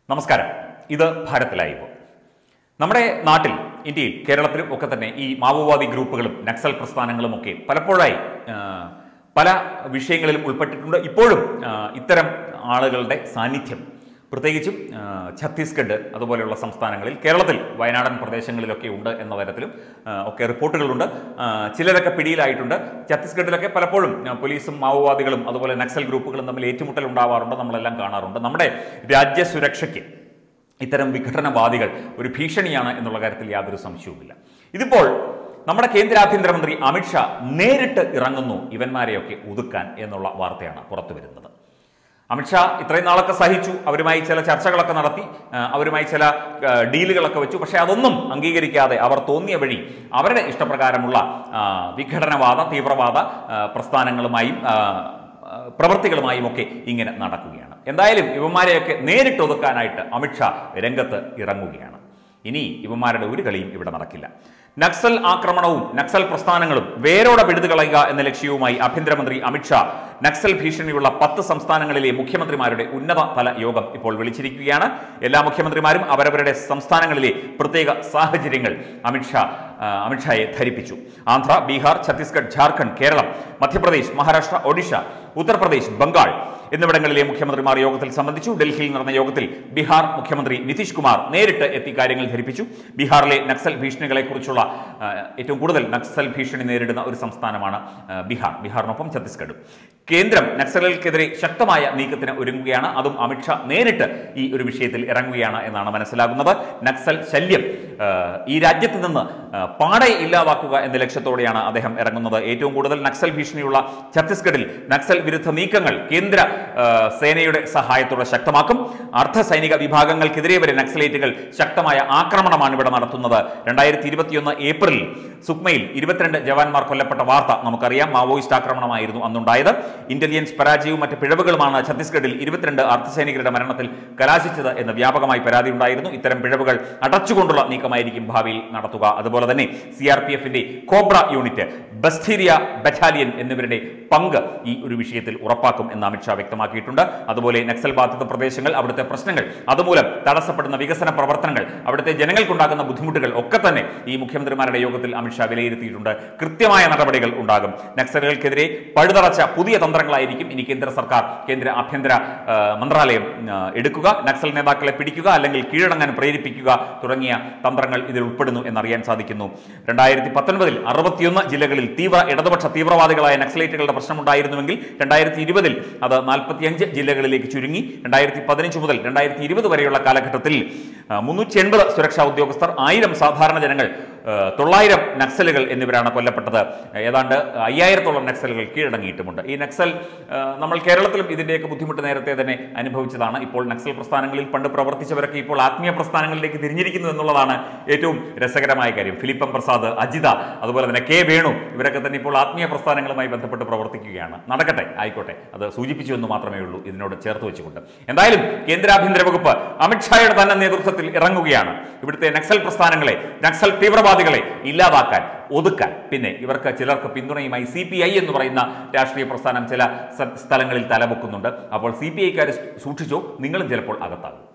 നമസ്കാരം ഇത് ഭാരത് ലൈവ് നമ്മുടെ നാട്ടിൽ ഇന്ത്യയിൽ കേരളത്തിലും ഒക്കെ തന്നെ ഈ മാവോവാദി ഗ്രൂപ്പുകളും നക്സൽ പ്രസ്ഥാനങ്ങളും ഒക്കെ പലപ്പോഴായി ആ, പല വിഷയങ്ങളിലും ഉൾപ്പെട്ടിട്ടുണ്ട് ഇപ്പോഴും ആ, ഇത്തരം ആളുകളുടെ സാന്നിധ്യം പ്രത്യേകിച്ചും ആ, ഛത്തീസ്ഗഡ് അതുപോലെയുള്ള സംസ്ഥാനങ്ങളിൽ കേരളത്തിൽ വയനാടൻ പ്രദേശങ്ങളിലൊക്കെ ഉണ്ട് എന്ന തരത്തിലും ആ, ഒക്കെ റിപ്പോർട്ടുകളുണ്ട് ആ, ചിലരൊക്കെ പിടിയിലായിട്ടുണ്ട് ഛത്തീസ്ഗഡിലൊക്കെ പലപ്പോഴും ആ, പോലീസും മാവോവാദികളും അതുപോലെ നക്സൽ ഗ്രൂപ്പുകളും തമ്മിൽ ഏറ്റുമുട്ടൽ ഉണ്ടാവാറുണ്ട് നമ്മളെല്ലാം കാണാറുണ്ട് നമ്മുടെ രാജ്യസുരക്ഷയ്ക്ക് ഇത്തരം വിഘടനവാദികൾ ഒരു ഭീഷണിയാണ് എന്നുള്ള കാര്യത്തിൽ യാതൊരു സംശയവുമില്ല ഇതിപ്പോൾ നമ്മുടെ കേന്ദ്ര ആഭ്യന്തരമന്ത്രി അമിത്ഷാ നേരിട്ട് ഇറങ്ങുന്നു ഇവന്മാരെയൊക്കെ ഒതുക്കാൻ എന്നുള്ള വാർത്തയാണ് പുറത്തു വരുന്നത് അമിത്ഷാ ഇത്രയും നാളൊക്കെ സഹിച്ചു അവരുമായി ചില ചർച്ചകളൊക്കെ നടത്തി ആ, അവരുമായി ചില ആ, ഡീലുകളൊക്കെ വെച്ചു പക്ഷേ അതൊന്നും അംഗീകരിക്കാതെ അവർ തോന്നിയ വഴി അവരുടെ ഇഷ്ടപ്രകാരമുള്ള ആ, വിഘടനവാദ തീവ്രവാദ ആ, പ്രസ്ഥാനങ്ങളുമായും ആ, ആ, പ്രവൃത്തികളുമായും ഒക്കെ ഇങ്ങനെ നടക്കുകയാണ് എന്തായാലും ഇവന്മാരെയൊക്കെ നേരിട്ട് ഒതുക്കാനായിട്ട് അമിത്ഷാ രംഗത്ത് ഇറങ്ങുകയാണ് ഇനി ഇവന്മാരുടെ ഒരു കളിയും ഇവിടെ നടക്കില്ല നക്സൽ ആക്രമണവും നക്സൽ പ്രസ്ഥാനങ്ങളും വേരോടെ പിഴുതു കളയുക എന്ന ലക്ഷ്യവുമായി ആഭ്യന്തരമന്ത്രി അമിത്ഷാ നക്സൽ ഭീഷണിയുള്ള പത്ത് സംസ്ഥാനങ്ങളിലെ മുഖ്യമന്ത്രിമാരുടെ ഉന്നത തല യോഗം ഇപ്പോൾ വിളിച്ചിരിക്കുകയാണ് എല്ലാ മുഖ്യമന്ത്രിമാരും അവരവരുടെ സംസ്ഥാനങ്ങളിലെ പ്രത്യേക സാഹചര്യങ്ങൾ അമിത്ഷാ ആ, അമിത്ഷായെ ധരിപ്പിച്ചു ആന്ധ്ര ബീഹാർ ഛത്തീസ്ഗഡ് ജാർഖണ്ഡ് കേരളം മധ്യപ്രദേശ് മഹാരാഷ്ട്ര ഒഡീഷ ഉത്തർപ്രദേശ് ബംഗാൾ എന്നിവിടങ്ങളിലെ മുഖ്യമന്ത്രിമാർ യോഗത്തിൽ സംബന്ധിച്ചു ഡൽഹിയിൽ നടന്ന യോഗത്തിൽ ബീഹാർ മുഖ്യമന്ത്രി നിതീഷ് കുമാർ നേരിട്ട് എത്തി കാര്യങ്ങൾ ധരിപ്പിച്ചു ബീഹാറിലെ നക്സൽ ഭീഷണികളെക്കുറിച്ചുള്ള ആ, ഏറ്റവും കൂടുതൽ നക്സൽ ഭീഷണി നേരിടുന്ന ഒരു സംസ്ഥാനമാണ് ആ, ബീഹാർ ബീഹാറിനൊപ്പം ഛത്തീസ്ഗഡും കേന്ദ്രം നക്സലുകൾക്കെതിരെ ശക്തമായ നീക്കത്തിന് ഒരുങ്ങുകയാണ് അതും അമിത്ഷാ നേരിട്ട് ഈ ഒരു വിഷയത്തിൽ ഇറങ്ങുകയാണ് എന്നാണ് മനസ്സിലാകുന്നത് നക്സൽ ശല്യം ആ, ഈ രാജ്യത്ത് നിന്ന് ആ, പാടെ ഇല്ലാതാക്കുക എന്ന ലക്ഷ്യത്തോടെയാണ് അദ്ദേഹം ഇറങ്ങുന്നത് ഏറ്റവും കൂടുതൽ നക്സൽ ഭീഷണിയുള്ള ഛത്തീസ്ഗഡിൽ നക്സൽ വിരുദ്ധ നീക്കങ്ങൾ കേന്ദ്ര ആ, സേനയുടെ സഹായത്തോടെ ശക്തമാക്കും അർദ്ധ സൈനിക വിഭാഗങ്ങൾക്കെതിരെ വരെ നക്സലേറ്റുകൾ ശക്തമായ ആക്രമണമാണ് ഇവിടെ നടത്തുന്നത് രണ്ടായിരത്തി ഇരുപത്തിയൊന്ന് ഏപ്രിലിൽ സുക്മയിൽ ഇരുപത്തിരണ്ട് ജവാന്മാർ കൊല്ലപ്പെട്ട വാർത്ത നമുക്കറിയാം മാവോയിസ്റ്റ് ആക്രമണമായിരുന്നു അന്നുണ്ടായത് ഇന്റലിജൻസ് പരാജയവും മറ്റ് പിഴവുകളുമാണ് ഛത്തീസ്ഗഡിൽ ഇരുപത്തിരണ്ട് അർദ്ധസൈനികരുടെ മരണത്തിൽ കലാശിച്ചത് എന്ന് വ്യാപകമായി പരാതി ഉണ്ടായിരുന്നു ഇത്തരം പിഴവുകൾ അടച്ചുകൊണ്ടുള്ള നീക്കമായിരിക്കും ഭാവിയിൽ നടത്തുക അതുപോലെ തന്നെ സി ആർ പി എഫിന്റെ കോബ്ര യൂണിറ്റ് ബസ്റ്റീരിയ ബറ്റാലിയൻ എന്നിവരുടെ പങ്ക് ഈ ഒരു വിഷയത്തിൽ ഉറപ്പാക്കും എന്ന് അമിത്ഷാ വ്യക്തമാക്കിയിട്ടുണ്ട് അതുപോലെ നക്സൽ ബാധിത പ്രദേശങ്ങൾ അവിടുത്തെ പ്രശ്നങ്ങൾ അതുമൂലം തടസ്സപ്പെടുന്ന വികസന പ്രവർത്തനങ്ങൾ അവിടുത്തെ ജനങ്ങൾക്കുണ്ടാകുന്ന ബുദ്ധിമുട്ടുകൾ ഒക്കെ തന്നെ ഈ മുഖ്യമന്ത്രിമാരുടെ യോഗത്തിൽ അമിത്ഷാ വിലയിരുത്തിയിട്ടുണ്ട് കൃത്യമായ നടപടികൾ ഉണ്ടാകും നക്സലുകൾക്കെതിരെ പഴുതറച്ച പുതിയ തന്ത്രങ്ങളായിരിക്കും ഇനി കേന്ദ്ര സർക്കാർ കേന്ദ്ര ആഭ്യന്തര ആ, മന്ത്രാലയം ആ, എടുക്കുക നക്സൽ നേതാക്കളെ പിടിക്കുക അല്ലെങ്കിൽ കീഴടങ്ങാൻ പ്രേരിപ്പിക്കുക തുടങ്ങിയ തന്ത്രങ്ങൾ ഇതിൽ ഉൾപ്പെടുന്നു എന്നറിയാൻ സാധിക്കുന്നു രണ്ടായിരത്തി പത്തൊൻപതിൽ അറുപത്തിയൊന്ന് ജില്ലകളിൽ തീവ്ര ഇടതുപക്ഷ തീവ്രവാദികളായ നക്സലേറ്റുകളുടെ പ്രശ്നമുണ്ടായിരുന്നുവെങ്കിൽ രണ്ടായിരത്തി ഇരുപതിൽ അത് നാൽപ്പത്തിയഞ്ച് ജില്ലകളിലേക്ക് ചുരുങ്ങി രണ്ടായിരത്തി പതിനഞ്ച് മുതൽ രണ്ടായിരത്തി ഇരുപത് വരെയുള്ള കാലഘട്ടത്തിൽ മുന്നൂറ്റി എൺപത് സുരക്ഷാ ഉദ്യോഗസ്ഥർ ആയിരം സാധാരണ ജനങ്ങൾ ആ, തൊള്ളായിരം നക്സലുകൾ എന്നിവരാണ് കൊല്ലപ്പെട്ടത് ഏതാണ്ട് അയ്യായിരത്തോളം നക്സലുകൾ കീഴടങ്ങിയിട്ടുമുണ്ട് ഈ നക്സൽ ആ, നമ്മൾ കേരളത്തിലും ഇതിന്റെയൊക്കെ ബുദ്ധിമുട്ട് നേരത്തെ തന്നെ അനുഭവിച്ചതാണ് ഇപ്പോൾ നക്സൽ പ്രസ്ഥാനങ്ങളിൽ പണ്ട് പ്രവർത്തിച്ചവരൊക്കെ ഇപ്പോൾ ആത്മീയ പ്രസ്ഥാനങ്ങളിലേക്ക് തിരിഞ്ഞിരിക്കുന്നു എന്നുള്ളതാണ് ഏറ്റവും രസകരമായ കാര്യം ഫിലിപ്പം പ്രസാദ് അജിത അതുപോലെ തന്നെ കെ വേണു ഇവരൊക്കെ തന്നെ ഇപ്പോൾ ആത്മീയ പ്രസ്ഥാനങ്ങളുമായി ബന്ധപ്പെട്ട് പ്രവർത്തിക്കുകയാണ് നടക്കട്ടെ ആയിക്കോട്ടെ അത് സൂചിപ്പിച്ചു എന്ന് മാത്രമേ ഉള്ളൂ ഇതിനോട് ചേർത്ത് വെച്ചുകൊണ്ട് എന്തായാലും കേന്ദ്ര ആഭ്യന്തര വകുപ്പ് അമിത്ഷായുടെ തന്നെ നേതൃത്വത്തിൽ ഇറങ്ങുകയാണ് ഇവിടുത്തെ നക്സൽ പ്രസ്ഥാനങ്ങളെ നക്സൽ തീവ്രവാദികളെ ഇല്ലാതാക്കാൻ ഒതുക്കാൻ പിന്നെ ഇവർക്ക് ചിലർക്ക് പിന്തുണയുമായി സി പി ഐ എന്ന് പറയുന്ന രാഷ്ട്രീയ പ്രസ്ഥാനം ചില സ- സ്ഥലങ്ങളിൽ തലപൊക്കുന്നുണ്ട് അപ്പോൾ സി പി ഐക്കാർ സൂക്ഷിച്ചോ നിങ്ങളും ചിലപ്പോൾ അകത്താകും